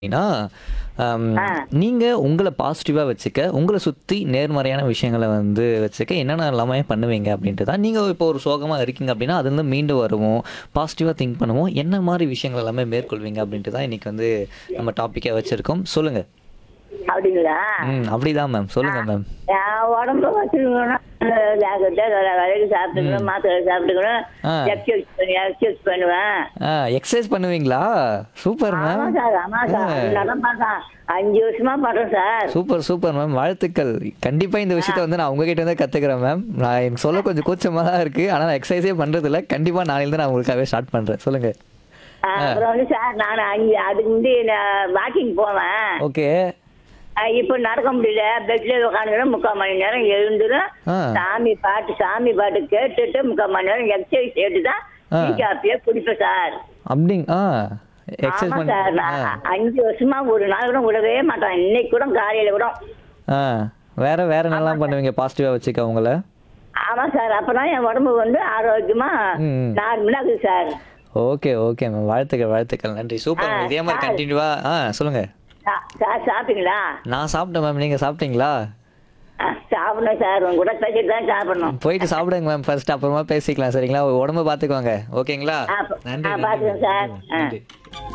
அப்படின்னா ஆம், ஆ. நீங்க உங்களை பாசிட்டிவா வச்சுக்க உங்களை சுத்தி நேர்மறையான விஷயங்களை வந்து வச்சுக்க என்னென்ன எல்லாமே பண்ணுவீங்க அப்படின்ட்டு தான் நீங்க இப்போ ஒரு சோகமா இருக்கீங்க அப்படின்னா அது வந்து மீண்டு வருவோம் பாசிட்டிவா திங்க் பண்ணுவோம் என்ன மாதிரி விஷயங்கள் எல்லாமே மேற்கொள்வீங்க அப்படின்ட்டு தான் இன்னைக்கு வந்து நம்ம டாப்பிக்கா வச்சிருக்கோம் சொல்லுங்க அப்படிங்களா ம் அப்படிதான் மேம் சொல்லுங்க மேம் என் உடம்ப வச்சுக்கணும்னா ஜாக்கிரதை வேலைக்கு சாப்பிட்டுக்கணும் மாத்திரை சாப்பிட்டுக்கணும் ஆ. எக்ஸசைஸ் பண்ணி எக்ஸசைஸ் பண்ணுவேன் எக்ஸசைஸ் பண்ணுவீங்களா சூப்பர் ஆமா மேம் சார் ஆமா சார் அதெல்லாம் பார்த்தேன் அஞ்சு வருஷமா பண்றேன் சார் சூப்பர் சூப்பர் மேம் வாழ்த்துக்கள் கண்டிப்பா இந்த விஷயத்த வந்து நான் உங்ககிட்ட இருந்து கத்துக்கிறேன் மேம் நான் எனக்கு சொல்ல கொஞ்சம் கூச்சமா தான் இருக்கு ஆனா நான் எக்ஸசைஸே பண்றது இல்ல கண்டிப்பா நாளையில நான் உங்களுக்காகவே ஸ்டார்ட் பண்றேன் சொல்லுங்க ஆ, அப்புறம் வந்து சார் நான் அஞ்சு அதுக்கு முந்தி வாக்கிங் போவேன் ஓகே ஆ, இப்போ நடக்க முடியல பெட்ல உட்காந்துக்கிறேன் முக்கால் மணி நேரம் எழுந்துடும் ஆ. சாமி பாட்டு சாமி பாட்டு கேட்டுட்டு முக்கால் மணி நேரம் எக்ஸசைஸ் கேட்டு தான் ஆ. டீ காப்பியே குடிப்பேன் சார் அப்படிங் ஆ எக்ஸசைஸ் ஆமா பண்ண சார் நான் அஞ்சு வருஷமா ஒரு நாள் கூட விடவே மாட்டேன் இன்னைக்கு கூட காலையில கூட ஆ வேற வேற என்னெல்லாம் பண்ணுவீங்க பாசிட்டிவா வச்சுக்க உங்களை ஆமா சார் அப்பதான் என் உடம்பு வந்து ஆரோக்கியமா ம், ம். நார்மலா இருக்குது சார் ஓகே ஓகே மேம் வாழ்த்துக்கள் வாழ்த்துக்கள் நன்றி சூப்பர் ஆ, இதே மாதிரி சார். கண்டினியூவா ஆ சொல்லுங்க சா- சார் சாப்பிட்டீங்களா நான் சாப்பிட்டேன் மேம் நீங்க சாப்பிட்டீங்களா ஆ, சாப்பிடணும் சார் உங்க கூட பேசிட்டு தான் சாப்பிடணும் போயிட்டு சாப்பிடுங்க மேம் ஃபர்ஸ்ட் அப்புறமா பேசிக்கலாம் சரிங்களா உடம்ப பாத்துக்கோங்க ஓகேங்களா ஆ, ப- நன்றி ஆ, நன்றி, பாத்துக்கிறேன் சார். நன்றி, ஆ. நன்றி.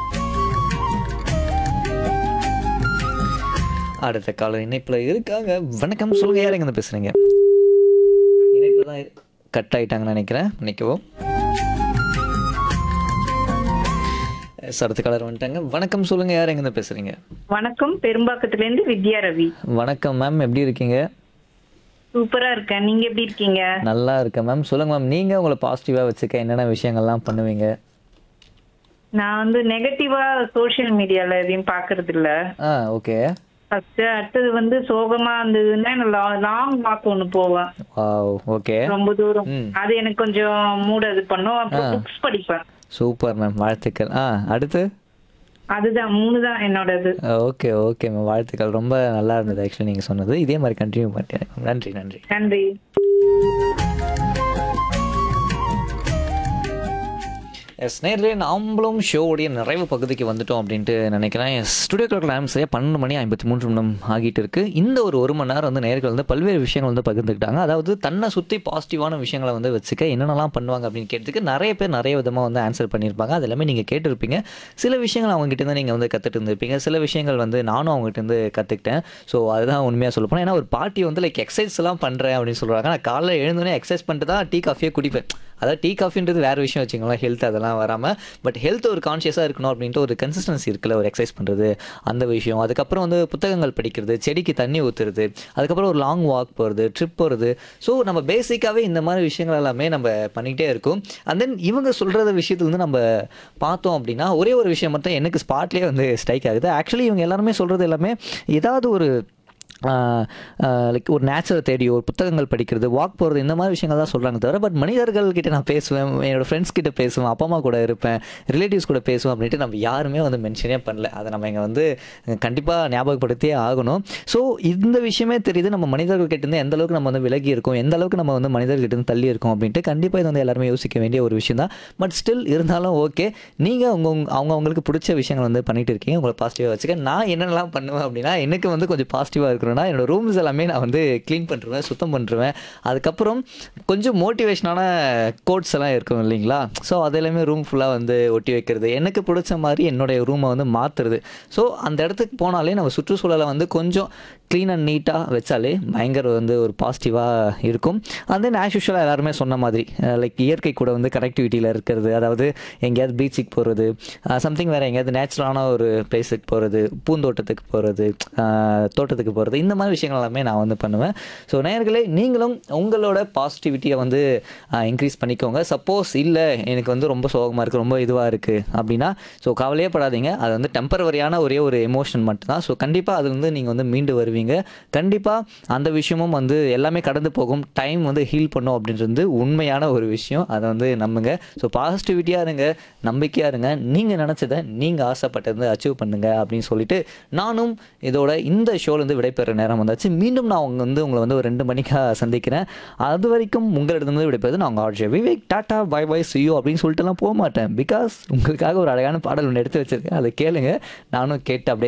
அடுத்த கால இணைப்புல இருக்காங்க வணக்கம் சொல்லுங்க யார் எங்க பேசுறீங்க இணைப்புல தான் கட் ஆயிட்டாங்கன்னு நினைக்கிறேன் நினைக்கவும் எஸ், அடுத்த காலர் வந்துட்டாங்க வணக்கம் சொல்லுங்க யார் எங்க பேசுறீங்க வணக்கம் பெரும்பாக்கத்துல இருந்து வித்யா ரவி வணக்கம் மேம் எப்படி இருக்கீங்க சூப்பரா இருக்கேன் நீங்க எப்படி இருக்கீங்க நல்லா இருக்கேன் மேம் சொல்லுங்க மேம் நீங்க உங்களை பாசிட்டிவா வச்சுக்க என்னென்ன விஷயங்கள்லாம் பண்ணுவீங்க நான் வந்து நெகட்டிவா சோஷியல் மீடியால எதையும் பாக்குறது இல்ல ஆ ஓகே ஃபர்ஸ்ட் அடுத்தது வந்து சோகமா இருந்ததுன்னா லாங் வாக் ஒண்ணு போவேன் வாவ் ஓகே ரொம்ப தூரம் ம். அது எனக்கு கொஞ்சம் மூட் அது பண்ணும் அப்புறம் ஆ. புக்ஸ் படிப்பேன் சூப்பர் மேம் வாழ்த்துக்கள் ஆ அடுத்து அதுதான் மூணு தான் என்னோடது ஓகே ஓகே மேம் வாழ்த்துக்கள் ரொம்ப நல்லா இருந்தது ஆக்சுவலி நீங்கள் சொன்னது இதே மாதிரி கண்டினியூ பண்ணிட்டேன் நன்றி நன்றி நன்றி எஸ் நேரிலே நாமளும் ஷோவுடைய நிறைவு பகுதிக்கு வந்துட்டோம் அப்படின்ட்டு நினைக்கிறேன் எஸ் ஸ்டுடியோ கிளாக் டைம் சரியா பன்னெண்டு மணி ஐம்பத்தி மூன்று நிமிடம் ஆகிட்டு இருக்கு இந்த ஒரு ஒரு மணி நேரம் வந்து நேர்கள் வந்து பல்வேறு விஷயங்கள் வந்து பகிர்ந்துக்கிட்டாங்க அதாவது தன்னை சுற்றி பாசிட்டிவான விஷயங்களை வந்து வச்சுக்க என்னென்னலாம் பண்ணுவாங்க அப்படின்னு கேட்டதுக்கு நிறைய பேர் நிறைய விதமாக வந்து ஆன்சர் பண்ணியிருப்பாங்க அது எல்லாமே நீங்கள் கேட்டிருப்பீங்க சில விஷயங்கள் அவங்ககிட்ட இருந்து நீங்கள் வந்து கற்றுட்டு இருந்திருப்பீங்க சில விஷயங்கள் வந்து நானும் அவங்ககிட்ட இருந்து கற்றுக்கிட்டேன் ஸோ அதுதான் உண்மையாக சொல்ல போனால் ஏன்னா ஒரு பார்ட்டி வந்து லைக் எக்ஸசைஸ் எல்லாம் பண்ணுறேன் அப்படின்னு சொல்கிறாங்க நான் காலைல எழுந்தோடனே எக்ஸசைஸ் பண்ணிட்டு தான் டீ காஃபியே குடிப்பேன் அதாவது டீ காஃபின்றது வேறு விஷயம் வச்சுங்களேன் ஹெல்த் அதெல்லாம் வராமல் பட் ஹெல்த் ஒரு கான்ஷியஸாக இருக்கணும் அப்படின்ட்டு ஒரு கன்சிஸ்டன்சி இருக்குல்ல ஒரு எக்ஸசைஸ் பண்ணுறது அந்த விஷயம் அதுக்கப்புறம் வந்து புத்தகங்கள் படிக்கிறது செடிக்கு தண்ணி ஊற்றுறது அதுக்கப்புறம் ஒரு லாங் வாக் போகிறது ட்ரிப் போகிறது ஸோ நம்ம பேசிக்காகவே இந்த மாதிரி விஷயங்கள் எல்லாமே நம்ம பண்ணிகிட்டே இருக்கோம் அண்ட் தென் இவங்க சொல்கிறத விஷயத்துல வந்து நம்ம பார்த்தோம் அப்படின்னா ஒரே ஒரு விஷயம் மட்டும் எனக்கு ஸ்பாட்லேயே வந்து ஸ்ட்ரைக் ஆகுது ஆக்சுவலி இவங்க எல்லாருமே சொல்கிறது எல்லாமே ஏதாவது ஒரு லைக் ஒரு நேச்சரை தேடி ஒரு புத்தகங்கள் படிக்கிறது வாக் போகிறது இந்த மாதிரி விஷயங்கள் தான் சொல்கிறாங்க தவிர பட் மனிதர்கள் கிட்ட நான் பேசுவேன் என்னோட ஃப்ரெண்ட்ஸ் கிட்ட பேசுவேன் அப்பா அம்மா கூட இருப்பேன் ரிலேட்டிவ்ஸ் கூட பேசுவேன் அப்படின்ட்டு நம்ம யாருமே வந்து மென்ஷனே பண்ணல அதை நம்ம இங்கே வந்து கண்டிப்பாக ஞாபகப்படுத்தியே ஆகணும் ஸோ இந்த விஷயமே தெரியுது நம்ம மனிதர்கள் கிட்ட இருந்து எந்த அளவுக்கு நம்ம வந்து விலகி இருக்கோம் எந்த அளவுக்கு நம்ம வந்து மனிதர்கிட்ட இருந்து தள்ளி இருக்கோம் அப்படின்ட்டு கண்டிப்பாக இது வந்து எல்லாருமே யோசிக்க வேண்டிய ஒரு விஷயம் தான் பட் ஸ்டில் இருந்தாலும் ஓகே நீங்கள் உங்க உங்க- அவங்க அவங்களுக்கு பிடிச்ச விஷயங்கள் வந்து பண்ணிட்டு இருக்கீங்க உங்களை பாசிட்டிவாக வச்சுக்க நான் என்னென்னலாம் பண்ணுவேன் அப்படின்னா எனக்கு வந்து கொஞ்சம் பாசிட்டிவாக இருக்கிறேன்னா என்னோட ரூம்ஸ் எல்லாமே நான் வந்து க்ளீன் பண்ணிருவேன் சுத்தம் பண்ணிருவேன் அதுக்கப்புறம் கொஞ்சம் மோட்டிவேஷனான கோட்ஸ் எல்லாம் இருக்கும் இல்லைங்களா ஸோ அது எல்லாமே ரூம் ஃபுல்லாக வந்து ஒட்டி வைக்கிறது எனக்கு பிடிச்ச மாதிரி என்னுடைய ரூமை வந்து மாற்றுறது ஸோ அந்த இடத்துக்கு போனாலே நம்ம சுற்றுச்சூழலை வந்து கொஞ்சம் க்ளீன் அண்ட் நீட்டாக வச்சாலே பயங்கர வந்து ஒரு பாசிட்டிவாக இருக்கும் and then as usual எல்லாருமே சொன்ன மாதிரி லைக் இயற்கை கூட வந்து கனெக்டிவிட்டியில் இருக்கிறது அதாவது எங்கேயாவது பீச்சுக்கு போகிறது சம்திங் வேறு எங்கேயாவது நேச்சுரலான ஒரு பிளேஸுக்கு போகிறது பூந்தோட்டத்துக்கு போகிறது தோட்டத்துக்கு போகிறது இந்த மாதிரி விஷயங்கள் எல்லாமே நான் வந்து பண்ணுவேன் ஸோ நேயர்களே நீங்களும் உங்களோட பாசிட்டிவிட்டியை வந்து இன்க்ரீஸ் பண்ணிக்கோங்க சப்போஸ் இல்லை எனக்கு வந்து ரொம்ப சோகமாக இருக்குது ரொம்ப இதுவாக இருக்குது அப்படின்னா ஸோ கவலையே படாதீங்க அது வந்து டெம்பரவரியான ஒரே ஒரு எமோஷன் மட்டும்தான் ஸோ கண்டிப்பாக அதுலேருந்து நீங்கள் வந்து மீண்டு வருவீங்க வருவீங்க கண்டிப்பாக அந்த விஷயமும் வந்து எல்லாமே கடந்து போகும் டைம் வந்து ஹீல் பண்ணும் அப்படின்றது உண்மையான ஒரு விஷயம் அதை வந்து நம்புங்க ஸோ பாசிட்டிவிட்டியாக இருங்க நம்பிக்கையாக இருங்க நீங்கள் நினச்சதை நீங்கள் ஆசைப்பட்டது அச்சீவ் பண்ணுங்க அப்படின்னு சொல்லிட்டு நானும் இதோட இந்த ஷோலேருந்து விடைபெற நேரம் வந்தாச்சு மீண்டும் நான் உங்க வந்து உங்களை வந்து ஒரு ரெண்டு மணிக்காக சந்திக்கிறேன் அது வரைக்கும் உங்களிடத்துலேருந்து விடைபெறுது நான் உங்கள் RJ Vivek tata bye bye see you அப்படின்னு சொல்லிட்டுலாம் போக மாட்டேன் பிகாஸ் உங்களுக்காக ஒரு அழகான பாடல் ஒன்று எடுத்து வச்சிருக்கேன் அதை கேளுங்க நானும் கேட்டு அப்படியே